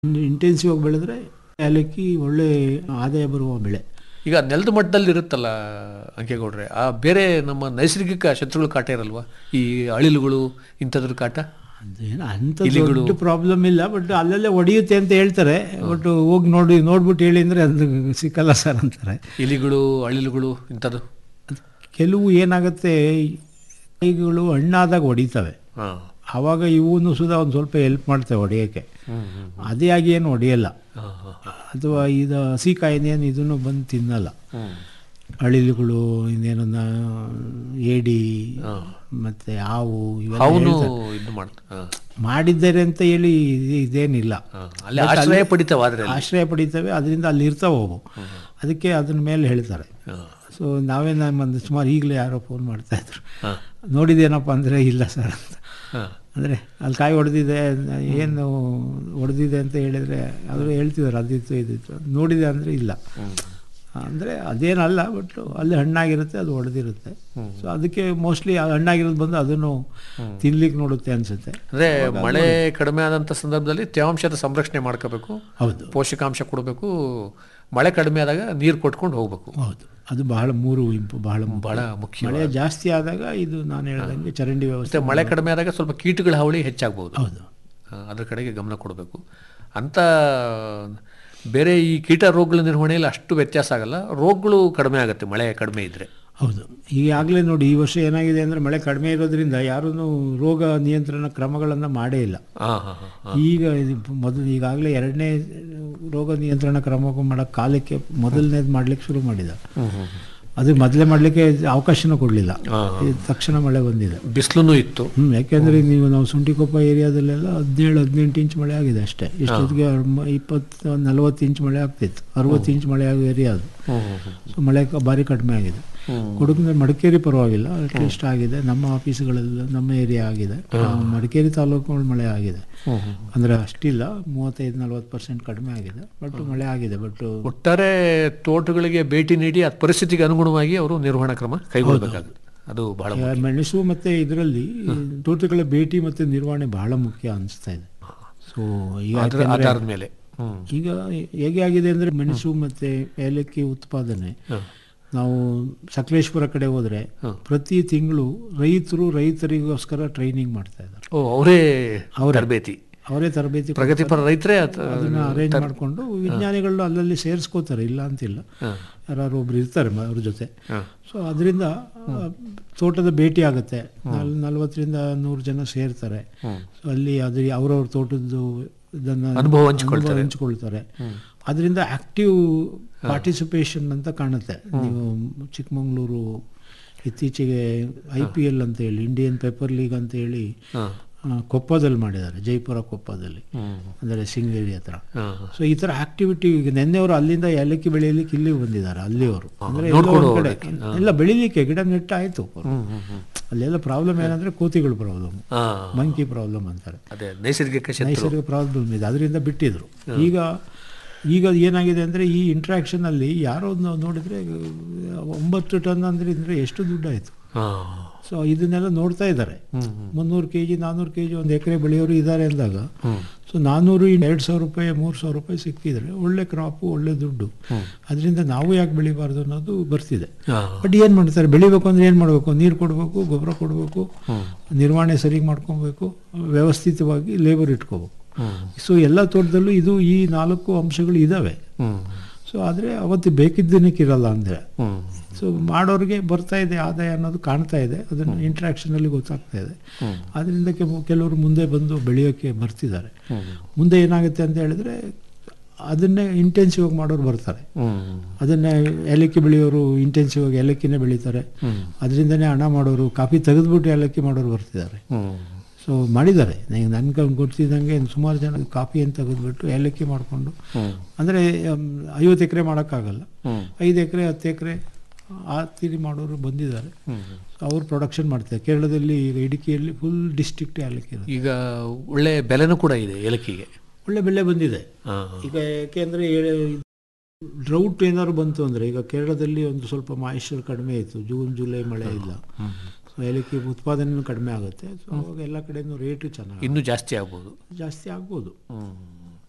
Intensive ಆಗಿ ಬೆಳೆದ್ರೆ ಏಲಕ್ಕಿ ಒಳ್ಳೆ ಆದಾಯ ಬರುವ ಬೆಳೆ ಈಗ ನೆಲದ ಮಟ್ಟದಲ್ಲಿ ಇರುತ್ತಲ್ಲ ಅಂಕೇಗೌಡ್ರೆ ಆ ಬೇರೆ ನಮ್ಮ ನೈಸರ್ಗಿಕ ಶತ್ರುಗಳ ಕಾಟ ಇರಲ್ವಾ ಈ ಅಳಿಲುಗಳು ಇಂಥದ್ರ ಕಾಟ ಅದೇನು ಅಂಥ ದೊಡ್ಡ ಪ್ರಾಬ್ಲಮ್ ಇಲ್ಲ ಬಟ್ ಅಲ್ಲಲ್ಲೇ ಹೊಡೆಯುತ್ತೆ ಅಂತ ಹೇಳ್ತಾರೆ ಬಟ್ ಹೋಗಿ ನೋಡಿ ನೋಡ್ಬಿಟ್ಟು ಹೇಳಿ ಅಂದರೆ ಅದು ಸಿಕ್ಕಲ್ಲ ಸರ್ ಅಂತಾರೆ ಇಲಿಗಳು ಅಳಿಲುಗಳು ಇಂಥದ್ದು ಕೆಲವು ಏನಾಗುತ್ತೆ ಕೈಗಳು ಹಣ್ಣಾದಾಗ ಹೊಡಿತವೆ ಹಾಂ ಆವಾಗ ಇವನು ಸುಧಾ ಒಂದು ಸ್ವಲ್ಪ ಹೆಲ್ಪ್ ಮಾಡ್ತವೆ ಹೊಡೆಯೋಕ್ಕೆ ಹ್ಮ್ ಹ್ಮ್ ಅದೇ ಆಗಿ ಏನು ಹೊಡೆಯಲ್ಲ ಹಾಂ ಹಾಂ ಅಥವಾ ಇದು ಹಸಿ ಕಾಯಿನೇನು ಇದನ್ನು ಬಂದು ತಿನ್ನಲ್ಲ ಹ್ಮ್ ಅಳಿಲುಗಳು ಇನ್ನೇನನ್ನ ಏಡಿ ಮತ್ತೆ ಹಾವು ಇವೆಲ್ಲ ಅವನು ಇದು ಮಾಡ್ತ ಹಾಂ ಮಾಡಿದ್ದಾರೆ ಅಂತ ಹೇಳಿ ಇದು- ಇದೇನಿಲ್ಲ ಹಾಂ ಅಲ್ಲಿ ಆಶ್ರಯ ಪಡಿತಾವಾದ್ರೆ ಆಶ್ರಯ ಪಡಿತವೆ ಅದರಿಂದ ಅಲ್ಲಿ ಇರ್ತಾವೆ ಅವು ಅದಕ್ಕೆ ಅದನ್ನ ಮೇಲೆ ಹೇಳ್ತಾರೆ ಹಾಂ ಸೊ ನಾವೇ ಒಂದು ಸುಮಾರು ಈಗಲೇ ಯಾರೋ ಫೋನ್ ಮಾಡ್ತಾ ಇದ್ರು ಹಾಂ ನೋಡಿದೇನಪ್ಪ ಅಂದರೆ ಇಲ್ಲ ಸರ್ ಅಂತ ಹಾಂ ಅಂದರೆ ಅಲ್ಲಿ ಕಾಯಿ ಹೊಡೆದಿದೆ ಏನು ಹೊಡೆದಿದೆ ಅಂತ ಹೇಳಿದರೆ ಅವರು ಹೇಳ್ತಿದ್ದಾರೆ ಅದಿತ್ತು ಇದಿತ್ತು ನೋಡಿದೆ ಅಂದರೆ ಇಲ್ಲ ಅಂದರೆ ಅದೇನಲ್ಲ ಬಟ್ ಅಲ್ಲಿ ಹಣ್ಣಾಗಿರುತ್ತೆ ಅದು ಹೊಡೆದಿರುತ್ತೆ ಸೊ ಅದಕ್ಕೆ ಮೋಸ್ಟ್ಲಿ ಹಣ್ಣಾಗಿರೋದು ಬಂದು ಅದನ್ನು ತಿನ್ಲಿಕ್ಕೆ ನೋಡುತ್ತೆ ಅನಿಸುತ್ತೆ ಅಂದ್ರೆ ಮಳೆ ಕಡಿಮೆ ಆದಂಥ ಸಂದರ್ಭದಲ್ಲಿ ತೇವಾಂಶದ ಸಂರಕ್ಷಣೆ ಮಾಡ್ಕೋಬೇಕು ಹೌದು ಪೋಷಕಾಂಶ ಕೊಡಬೇಕು ಮಳೆ ಕಡಿಮೆ ಆದಾಗ ನೀರು ಕೊಟ್ಕೊಂಡು ಹೋಗ್ಬೇಕು ಹೌದು ಅದು ಬಹಳ ಮೂರು ಇಂಪು ಬಹಳ ಮುಖ್ಯ. ಬಹಳ ಮುಖ್ಯ ಮಳೆ ಜಾಸ್ತಿ ಆದಾಗ ಇದು ನಾನು ಹೇಳ್ದಂಗೆ ಚರಂಡಿ ವ್ಯವಸ್ಥೆ ಮತ್ತೆ ಮಳೆ ಕಡಿಮೆ ಆದಾಗ ಸ್ವಲ್ಪ ಕೀಟಗಳ ಹಾವಳಿ ಹೆಚ್ಚಾಗ್ಬೋದು ಹೌದು ಆ, ಅದ್ರ ಕಡೆಗೆ ಗಮನ ಕೊಡಬೇಕು ಅಂತ ಬೇರೆ ಈ ಕೀಟ ರೋಗಗಳ ನಿರ್ವಹಣೆಯಲ್ಲಿ ಅಷ್ಟು ವ್ಯತ್ಯಾಸ ಆಗಲ್ಲ ರೋಗಗಳು ಕಡಿಮೆ ಆಗುತ್ತೆ ಮಳೆ ಕಡಿಮೆ ಇದ್ರೆ ಹೌದು ಈಗಾಗಲೇ ನೋಡಿ ಈ ವರ್ಷ ಏನಾಗಿದೆ ಅಂದರೆ ಮಳೆ ಕಡಿಮೆ ಇರೋದ್ರಿಂದ ಯಾರೂ ರೋಗ ನಿಯಂತ್ರಣ ಕ್ರಮಗಳನ್ನು ಮಾಡೇ ಇಲ್ಲ ಹಾಂ ಹಾಂ ಹಾಂ ಈಗ ಇದು ಮೊದಲು ಈಗಾಗಲೇ ಎರಡನೇ ರೋಗ ನಿಯಂತ್ರಣ ಕ್ರಮ ಮಾಡೋಕ್ಕೆ ಕಾಲಕ್ಕೆ ಮೊದಲನೇದು ಮಾಡ್ಲಿಕ್ಕೆ ಶುರು ಮಾಡಿದ ಅದು ಮೊದಲೇ ಮಾಡಲಿಕ್ಕೆ ಅವಕಾಶನೂ ಕೊಡಲಿಲ್ಲ ತಕ್ಷಣ ಮಳೆ ಬಂದಿದೆ ಬಿಸಿಲು ಇತ್ತು ಹ್ಞೂ ಯಾಕೆಂದರೆ ನೀವು ನಾವು ಸುಂಟಿಕೊಪ್ಪ ಏರಿಯಾದಲ್ಲೆಲ್ಲ ಹದಿನೇಳು ಹದಿನೆಂಟು ಇಂಚ್ ಮಳೆ ಆಗಿದೆ ಅಷ್ಟೇ ಇಷ್ಟೊತ್ತಿಗೆ ಅರ್ಮ- ಇಪ್ಪತ್ತು ನಲವತ್ತು ಇಂಚ್ ಮಳೆ ಆಗ್ತಿತ್ತು ಅರವತ್ತು ಇಂಚ್ ಮಳೆ ಆಗೋ ಏರಿಯಾ ಅದು ಸೊ ಮಳೆ ಕ- ಭಾರಿ ಕಡಿಮೆ ಆಗಿದೆ ಕೊಡಗಿನ ಮಡಿಕೇರಿ ಪರವಾಗಿಲ್ಲ ಅಟ್ಲೀಸ್ಟ್ ಆಗಿದೆ ನಮ್ಮ ಆಫೀಸ್ಗಳೆಲ್ಲ ನಮ್ಮ ಏರಿಯಾ ಆಗಿದೆ ಆ, ಮಡಿಕೇರಿ ತಾಲೂಕುಗಳು ಮಳೆ ಆಗಿದೆ ಅಂದರೆ ಅಷ್ಟಿಲ್ಲ ಮೂವತ್ತೈದು ನಲ್ವತ್ತು ಪರ್ಸೆಂಟ್ ಕಡಿಮೆ ಆಗಿದೆ ಬಟ್ ಮಳೆ ಆಗಿದೆ ಬಟ್ ಒಟ್ಟಾರೆ ತೋಟಗಳಿಗೆ ಭೇಟಿ ನೀಡಿ ಆ ಪರಿಸ್ಥಿತಿಗೆ ಅನುಗುಣವಾಗಿ ಅವರು ನಿರ್ವಹಣಾ ಕ್ರಮ ಕೈಗೊಳ್ಳಬೇಕಾಗುತ್ತೆ ಅದು ಬಹಳ ಮುಖ್ಯ. ಮೆಣಸು ಮತ್ತು ಇದರಲ್ಲಿ ತೋಟಗಳ ಭೇಟಿ ಮತ್ತು ನಿರ್ವಹಣೆ ಬಹಳ ಮುಖ್ಯ ಅನಿಸ್ತಾ ಇದೆ ಸೊ ಈಗ ಅದರ ಯಾಕೆಂದ್ರೆ- ಆಧಾರದ ಮೇಲೆ ಹ್ಮ್ ಈಗ ಹೇಗೆ ಆಗಿದೆ ಅಂದರೆ ಮೆಣಸು ಮತ್ತು ಏಲಕ್ಕಿ ಉತ್ಪಾದನೆ ಹ್ಮ್. ನಾವು ಸಕಲೇಶ್ಪುರ ಕಡೆ ಹೋದರೆ ಪ್ರತಿ ತಿಂಗಳು ರೈತರು ರೈತರಿಗೋಸ್ಕರ ಟ್ರೈನಿಂಗ್ ಮಾಡ್ತಾ ಇದ್ದಾರೆ ಓ ಅವರೇ ತರಬೇತಿ ಅವರೇ ತರಬೇತಿ ಪ್ರಗತಿಪರ ರೈತರೇ ಅತ್- ಅದನ್ನ ಅರೇಂಜ್ ಮಾಡಿಕೊಂಡು ವಿಜ್ಞಾನಿಗಳನ್ನ ಅಲ್ಲಲ್ಲಿ ಸೇರಿಸ್ಕೋತಾರೆ ಇಲ್ಲ ಅಂತಿಲ್ಲ ಯಾರು ಒಬ್ರು ಇರ್ತಾರೆ ಮ- ಅವ್ರ ಜೊತೆ ಹ್ಮ್. ಸೊ ಅದರಿಂದ ತೋಟದ ಭೇಟಿ ಆಗುತ್ತೆ ನಲ್ ನಲ್ವತ್ತರಿಂದ ನೂರು ಜನ ಸೇರ್ತಾರೆ ಸೊ ಅಲ್ಲಿ ಅದ್ರ ಅವ್ರವ್ರ ತೋಟದ್ದು ಇದನ್ನ ಅನುಭವ ಹಂಚ್ಕೊಳ್ತಾರೆ. ಅನುಭವ ಹಂಚ್ಕೊಳ್ತಾರೆ ಅದರಿಂದ ಆಕ್ಟಿವ್ ಪಾರ್ಟಿಸಿಪೇಷನ್ ಅಂತ ಕಾಣುತ್ತೆ ನೀವು ಚಿಕ್ಕಮಂಗ್ಳೂರು ಇತ್ತೀಚೆಗೆ ಐ ಪಿ ಎಲ್ ಅಂತ ಹೇಳಿ ಇಂಡಿಯನ್ ಪೇಪರ್ ಲೀಗ್ ಅಂತ ಹೇಳಿ ಹ್ಮ್. ಆ, ಕೊಪ್ಪದಲ್ಲಿ ಮಾಡಿದ್ದಾರೆ ಜೈಪುರ ಕೊಪ್ಪದಲ್ಲಿ ಅಂದರೆ ಸಿಂಗೇರಿ ಹತ್ರ ಹ್ಮ್. ಸೊ ಈ ಥರ ಆಕ್ಟಿವಿಟಿ ಈಗ ನೆನ್ನೆವರು ಅಲ್ಲಿಂದ ಏಲಕ್ಕಿ ಬೆಳೆಯಲಿಕ್ಕೆ ಇಲ್ಲಿ ಬಂದಿದ್ದಾರೆ ಅಲ್ಲಿಯವರು ಅಂದರೆ ನೋಡ್ಕೊಂಡು ಎಲ್ಲೋ ಒಂದ್ ಕಡೆ ಇಲ್ಲ ಬೆಳಿಲಿಕ್ಕೆ ಗಿಡ ನೆಟ್ಟಾಯ್ತು ಹ್ಮ್, ಹ್ಮ್, ಹ್ಮ್. ಅಲ್ಲೆಲ್ಲ ಪ್ರಾಬ್ಲಮ್ ಏನಂದ್ರೆ ಕೋತಿಗಳು ಪ್ರಾಬ್ಲಮ್ ಹಾ. ಮಂಕಿ ಪ್ರಾಬ್ಲಮ್ ಅಂತಾರೆ ಅದೇ ನೈಸರ್ಗಿಕ ಶತ್ರು ನೈಸರ್ಗಿಕ ಪ್ರಾಬ್ಲಮ್ ಇದೆ ಅದರಿಂದ ಬಿಟ್ಟಿದ್ರು ಈಗ ಈಗ ಏನಾಗಿದೆ ಅಂದರೆ ಈ interaction ಅಲ್ಲಿ ಯಾರೋ ಒಂದು ನೋಡಿದರೆ ಒಂಬತ್ತು ಟನ್ ಅಂದ್ರೆ ಇದ್ರೆ ಎಷ್ಟು ದುಡ್ಡಾಯಿತು ಹಾ. ಸೊ ಇದನ್ನೆಲ್ಲ ನೋಡ್ತಾ ಇದ್ದಾರೆ ಮುನ್ನೂರು ಕೆ ಜಿ ನಾನ್ನೂರು ಕೆ ಜಿ ಒಂದು ಎಕರೆ ಬೆಳೆಯೋರು ಇದ್ದಾರೆ ಅಂದಾಗ ಸೊ ನಾನ್ನೂರು ಇನ್ನು ಎರಡು ಸಾವಿರ ರೂಪಾಯಿ ಮೂರು ಸಾವಿರ ರೂಪಾಯಿ ಸಿಕ್ಕಿದ್ರೆ ಒಳ್ಳೆ ಕ್ರಾಪು ಒಳ್ಳೆ ದುಡ್ಡು ಅದರಿಂದ ನಾವು ಯಾಕೆ ಬೆಳಿಬಾರ್ದು ಅನ್ನೋದು ಬರ್ತಿದೆ ಹಾ. ಬಟ್ ಏನು ಮಾಡ್ತಾರೆ ಬೆಳಿಬೇಕು ಅಂದ್ರೆ ಏನು ಮಾಡಬೇಕು ನೀರು ಕೊಡಬೇಕು ಗೊಬ್ಬರ ಕೊಡಬೇಕು ನಿರ್ವಹಣೆ ಸರಿಗೆ ಮಾಡ್ಕೊಬೇಕು ವ್ಯವಸ್ಥಿತವಾಗಿ ಲೇಬರ್ ಇಟ್ಕೋಬೇಕು ಸೊ ಎಲ್ಲ ತೋಟದಲ್ಲೂ ಇದು ಈ ನಾಲ್ಕು ಅಂಶಗಳು ಇದ್ದಾವೆ ಹ್ಮ್. ಸೊ ಆದರೆ ಅವತ್ತು ಬೇಕಿದ್ದನಕ್ಕೆ ಇರಲ್ಲ ಅಂದರೆ ಹ್ಮ್. ಸೊ ಮಾಡೋರಿಗೆ ಬರ್ತಾ ಇದೆ ಆದಾಯ ಅನ್ನೋದು ಕಾಣ್ತಾ ಇದೆ ಅದನ್ನು ಇಂಟ್ರಾಕ್ಷನಲ್ಲಿ ಗೊತ್ತಾಗ್ತಾ ಇದೆ ಅದರಿಂದ ಕೆಲವರು ಮುಂದೆ ಬಂದು ಬೆಳೆಯೋಕ್ಕೆ ಬರ್ತಿದ್ದಾರೆ ಮುಂದೆ ಏನಾಗುತ್ತೆ ಅಂತ ಹೇಳಿದ್ರೆ ಅದನ್ನೇ ಇಂಟೆನ್ಸಿವ್ ಆಗಿ ಮಾಡೋರು ಬರ್ತಾರೆ ಹ್ಮ್. ಅದನ್ನೇ ಏಲಕ್ಕಿ ಬೆಳೆಯೋರು ಇಂಟೆನ್ಸಿವ್ ಆಗಿ ಏಲಕ್ಕಿನೇ ಬೆಳೀತಾರೆ ಅದರಿಂದನೇ ಹಣ ಮಾಡೋರು ಕಾಫಿ ತೆಗೆದ್ಬಿಟ್ಟು ಏಲಕ್ಕಿ ಮಾಡೋರು ಬರ್ತಿದ್ದಾರೆ ಹ್ಮ್. ಸೊ ಮಾಡಿದ್ದಾರೆ ನನಗೆ ನನ್ಗೆ ಗೊತ್ತಿದ್ದಂಗೆ ಸುಮಾರು ಜನ ಕಾಫಿಯನ್ನು ತೆಗೆದ್ಬಿಟ್ಟು ಏಲಕ್ಕಿ ಮಾಡಿಕೊಂಡು ಅಂದರೆ ಐವತ್ತು ಎಕರೆ ಮಾಡೋಕ್ಕಾಗಲ್ಲ ಐದು ಎಕರೆ ಹತ್ತು ಎಕರೆ ಆ ತೀರಿ ಮಾಡೋರು ಬಂದಿದ್ದಾರೆ ಸೊ ಅವ್ರು ಪ್ರೊಡಕ್ಷನ್ ಮಾಡ್ತಾರೆ ಕೇರಳದಲ್ಲಿ ಈಗ ಇಡುಕಿಯಲ್ಲಿ ಫುಲ್ ಡಿಸ್ಟ್ರಿಕ್ಟ್ ಏಲಕ್ಕಿ ಇರುತ್ತೆ ಈಗ ಒಳ್ಳೆ ಬೆಲೆನೂ ಕೂಡ ಇದೆ ಏಲಕ್ಕಿಗೆ ಒಳ್ಳೆ ಬೆಲೆ ಬಂದಿದೆ ಹಾ. ಈಗ ಯಾಕೆಂದರೆ ಡ್ರೌಟ್ ಏನಾದ್ರು ಬಂತು ಅಂದರೆ ಈಗ ಕೇರಳದಲ್ಲಿ ಒಂದು ಸ್ವಲ್ಪ ಮಾಯಿಶ್ಚರ್ ಕಡಿಮೆ ಇತ್ತು ಜೂನ್ ಜುಲೈ ಮಳೆ ಇಲ್ಲ ಸೊ ಏಲಕ್ಕಿ ಉತ್ಪಾದನೆಯೂ ಕಡಿಮೆ ಆಗುತ್ತೆ ಸೊ ಅವಾಗ ಎಲ್ಲ ಕಡೆನೂ ರೇಟು ಚೆನ್ನಾಗಿ ಇನ್ನೂ ಜಾಸ್ತಿ ಆಗ್ಬೋದು ಜಾಸ್ತಿ ಆಗ್ಬೋದು ಹ್ಮ್.